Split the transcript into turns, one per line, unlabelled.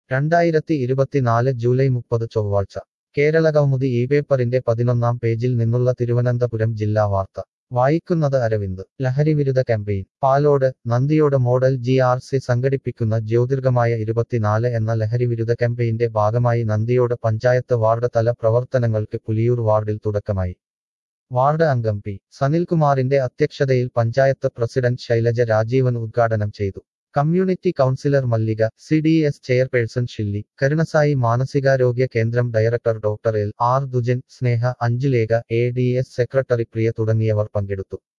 രണ്ടായിരത്തി ഇരുപത്തിനാല് ജൂലൈ മുപ്പത് ചൊവ്വാഴ്ച കേരളകൗമുദി ഈ പേപ്പറിന്റെ പതിനൊന്നാം പേജിൽ നിന്നുള്ള തിരുവനന്തപുരം ജില്ലാ വാർത്ത വായിക്കുന്നത് അരവിന്ദ് ലഹരിവിരുദ്ധ ക്യാമ്പയിൻ പാലോട് നന്ദിയോട് മോഡൽ ജി ആർ സി സംഘടിപ്പിക്കുന്ന ജ്യോതിർഗമായ ഇരുപത്തിനാല് എന്ന ലഹരിവിരുദ്ധ ക്യാമ്പയിന്റെ ഭാഗമായി നന്ദിയോട് പഞ്ചായത്ത് വാർഡ് തല പ്രവർത്തനങ്ങൾക്ക് പുലിയൂർ വാർഡിൽ തുടക്കമായി വാർഡ് അംഗം പി സനിൽകുമാറിന്റെ അധ്യക്ഷതയിൽ പഞ്ചായത്ത് പ്രസിഡന്റ് ശൈലജ രാജീവൻ ഉദ്ഘാടനം ചെയ്തു community counsellor Mallika C D S chairperson Shilly Karunasai മാനസികാരോഗ്യ കേന്ദ്രം director doctor L R Dujan Sneha Anjulekha A D S secretary Priya തുടങ്ങിയവർ പങ്കെടുത്തു